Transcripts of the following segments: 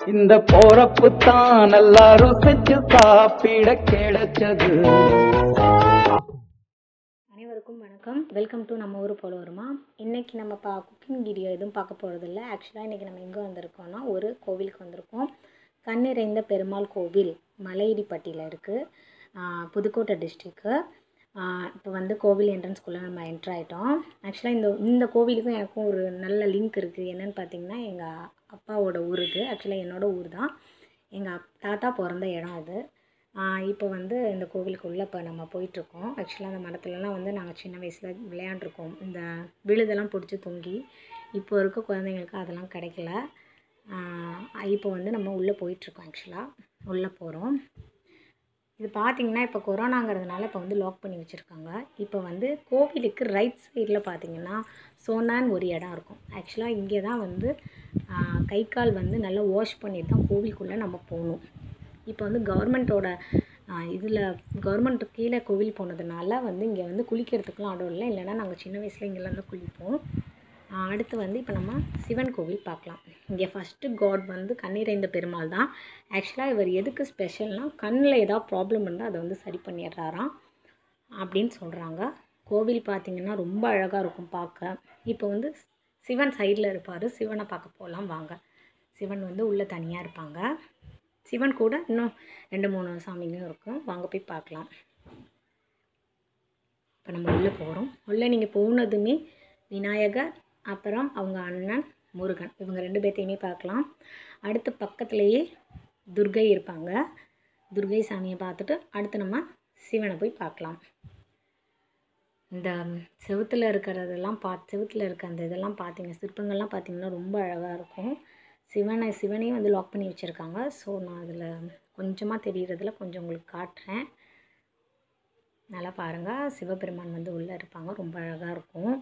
இந்த போறப்பு தான் நல்லா ருசிச்சு சாப்பிட கிடைச்சது அனைவருக்கும் வணக்கம் வெல்கம் டு நம்ம ஊர் போல வருமா இன்றைக்கி நம்ம பா குக்கிங் வீடியோ எதுவும் பார்க்க போகிறதில்ல ஆக்சுவலாக இன்றைக்கி நம்ம எங்கே வந்திருக்கோம்னா ஒரு கோவிலுக்கு வந்திருக்கோம் கண்ணிறைந்த பெருமாள் கோவில் மலையடிப்பட்டியில் இருக்குது புதுக்கோட்டை டிஸ்ட்ரிக்கு இப்போ வந்து கோவில் என்ட்ரன்ஸ்குள்ளே நம்ம என்ட்ரு ஆகிட்டோம் ஆக்சுவலாக இந்த இந்த கோவிலுக்கும் எனக்கும் ஒரு நல்ல லிங்க் இருக்குது என்னென்னு பார்த்தீங்கன்னா எங்கள் அப்பாவோட ஊர் இது ஆக்சுவலாக என்னோட ஊர் தான் எங்கள் தாத்தா பிறந்த இடம் அது இப்போ வந்து இந்த கோவிலுக்குள்ளே இப்போ நம்ம போயிட்டுருக்கோம் ஆக்சுவலாக அந்த மரத்துலலாம் வந்து நாங்கள் சின்ன வயசில் விளையாண்டுருக்கோம் இந்த விழுதெல்லாம் பிடிச்சி தொங்கி இப்போ இருக்க குழந்தைங்களுக்கு அதெல்லாம் கிடைக்கல இப்போ வந்து நம்ம உள்ளே போயிட்டுருக்கோம் ஆக்சுவலாக உள்ளே போகிறோம் இது பார்த்தீங்கன்னா இப்போ கொரோனாங்கிறதுனால இப்போ வந்து லாக் பண்ணி வச்சுருக்காங்க இப்போ வந்து கோவிலுக்கு ரைட் சைடில் பார்த்தீங்கன்னா சோனான்னு ஒரு இடம் இருக்கும் ஆக்சுவலாக இங்கே தான் வந்து ஆஹ், கை கால் வந்து நல்லா வாஷ் பண்ணிட்டு தான் கோவிலுக்குள்ளே நம்ம போகணும் இப்போ வந்து கவர்மெண்ட்டோட இதில் கவர்மெண்ட் கீழே கோவில் போனதுனால வந்து இங்கே வந்து குளிக்கிறதுக்குலாம் அடம் இல்லை இல்லைன்னா நாங்கள் சின்ன வயசில் இங்கெல்லாம் தான் குளிப்போம் ஆஹ் அடுத்து வந்து இப்போ நம்ம சிவன் கோவில் பார்க்கலாம் இங்கே ஃபஸ்ட்டு காட் வந்து கண்ணிறைந்த பெருமாள் தான் ஆக்சுவலாக இவர் எதுக்கு ஸ்பெஷல்னால் கண்ணில் ஏதாவது ப்ராப்ளம் இருந்தால் அதை வந்து சரி பண்ணிடுறாராம் அப்படின்னு சொல்கிறாங்க கோவில் பார்த்தீங்கன்னா ரொம்ப அழகாக இருக்கும் பார்க்க இப்போ வந்து சிவன் சைடில் இருப்பார் சிவனை பார்க்க போகலாம் வாங்க சிவன் வந்து உள்ளே தனியாக இருப்பாங்க சிவன் கூட இன்னும் ரெண்டு மூணு சாமிங்களும் இருக்கும் வாங்க போய் பார்க்கலாம் இப்போ நம்ம உள்ளே போகிறோம் உள்ளே நீங்கள் போனதுமே விநாயகர் அப்புறம் அவங்க அண்ணன் முருகன் இவங்க ரெண்டு பேர்த்தையுமே பார்க்கலாம் அடுத்து பக்கத்துலேயே துர்கை இருப்பாங்க துர்கை சாமியை பார்த்துட்டு அடுத்து நம்ம சிவனை போய் பார்க்கலாம் இந்த செவுத்தில் இருக்கிறதெல்லாம் பா செவுத்தில் இருக்க அந்த இதெல்லாம் பார்த்தீங்க சிற்பங்கள்லாம் பார்த்தீங்கன்னா ரொம்ப அழகாக இருக்கும் சிவனை சிவனையும் வந்து லாக் பண்ணி வச்சுருக்காங்க ஸோ நான் அதில் கொஞ்சமாக தெரிகிறதுல கொஞ்சம் உங்களுக்கு காட்டுறேன் நல்லா பாருங்கள் சிவபெருமான் வந்து உள்ளே இருப்பாங்க ரொம்ப அழகாக இருக்கும்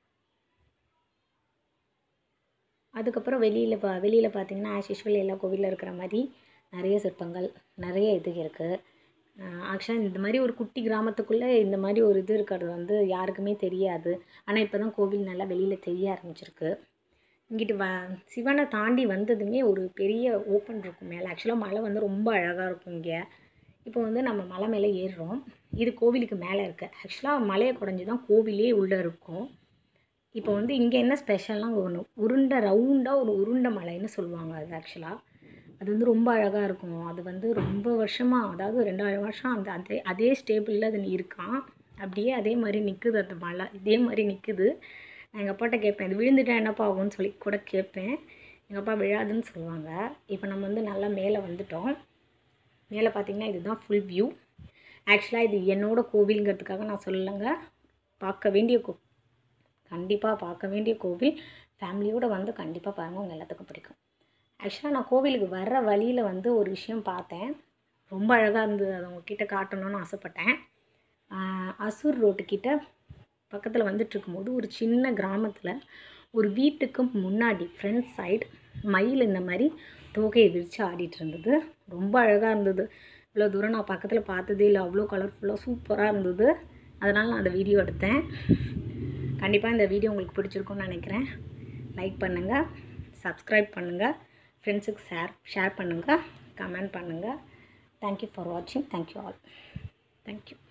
அதுக்கப்புறம் வெளியில் பா வெளியில் பார்த்தீங்கன்னா ஆஸ் யூஷுவல் எல்லா கோவிலில் இருக்கிற மாதிரி நிறைய சிற்பங்கள் நிறைய இது இருக்குது ஆக்சுவலாக இந்த மாதிரி ஒரு குட்டி கிராமத்துக்குள்ளே இந்த மாதிரி ஒரு இது இருக்கிறது வந்து யாருக்குமே தெரியாது ஆனால் இப்போ தான் கோவில் நல்லா வெளியில் தெரிய ஆரம்பிச்சிருக்கு இங்கிட்டு வ சிவனை தாண்டி வந்ததுமே ஒரு பெரிய ஓப்பன் இருக்கும் மேலே ஆக்சுவலாக மலை வந்து ரொம்ப அழகாக இருக்கும் இங்கே இப்போ வந்து நம்ம மலை மேலே ஏறுறோம் இது கோவிலுக்கு மேலே இருக்குது ஆக்சுவலாக மலையை குடஞ்சி தான் கோவிலே உள்ளே இருக்கும் இப்போ வந்து இங்கே என்ன ஸ்பெஷல்னால் ஒன்று உருண்டை ரவுண்டாக ஒரு உருண்டை மலைன்னு சொல்லுவாங்க அது ஆக்சுவலாக அது வந்து ரொம்ப அழகாக இருக்கும் அது வந்து ரொம்ப வருஷமாக அதாவது ரெண்டாயிரம் வருஷம் அந்த அதே அதே ஸ்டேபிளில் அது இருக்கான் அப்படியே அதே மாதிரி நிற்குது அந்த மலை இதே மாதிரி நிற்குது நான் எங்கள் அப்பாட்ட கேட்பேன் இது விழுந்துட்டா என்னப்பா ஆகும்னு சொல்லி கூட கேட்பேன் எங்கள் அப்பா விழாதுன்னு சொல்லுவாங்க இப்போ நம்ம வந்து நல்லா மேலே வந்துட்டோம் மேலே பார்த்தீங்கன்னா இதுதான் ஃபுல் வியூ ஆக்சுவலாக இது என்னோட கோவிலுங்கிறதுக்காக நான் சொல்லலைங்க பார்க்க வேண்டிய கோ கண்டிப்பாக பார்க்க வேண்டிய கோவில் ஃபேமிலியோடு வந்து கண்டிப்பாக பாருங்கள் உங்கள் எல்லாத்துக்கும் பிடிக்கும் ஆக்சுவலாக நான் கோவிலுக்கு வர்ற வழியில் வந்து ஒரு விஷயம் பார்த்தேன் ரொம்ப அழகாக இருந்தது அதை உங்ககிட்ட காட்டணும்னு ஆசைப்பட்டேன் ஆஹ் அசூர் ரோட்டுக்கிட்ட பக்கத்தில் வந்துட்டு இருக்கும்போது ஒரு சின்ன கிராமத்தில் ஒரு வீட்டுக்கு முன்னாடி ஃப்ரண்ட் சைடு மயில் இந்த மாதிரி தோகையை விரித்து ஆடிட்டு இருந்தது ரொம்ப அழகாக இருந்தது இவ்வளோ தூரம் நான் பக்கத்தில் பார்த்ததே இல்லை அவ்வளோ கலர்ஃபுல்லாக சூப்பராக இருந்தது அதனால் நான் அந்த வீடியோ எடுத்தேன் கண்டிப்பாக இந்த வீடியோ உங்களுக்கு பிடிச்சிருக்கும்னு நினைக்கிறேன் லைக் பண்ணுங்கள் சப்ஸ்கிரைப் பண்ணுங்கள் ஃப்ரெண்ட்ஸுக்கு ஷேர் ஷேர் பண்ணுங்கள் கமெண்ட் பண்ணுங்கள் தேங்க்யூ ஃபார் வாட்சிங் தேங்க்யூ ஆல் தேங்க்யூ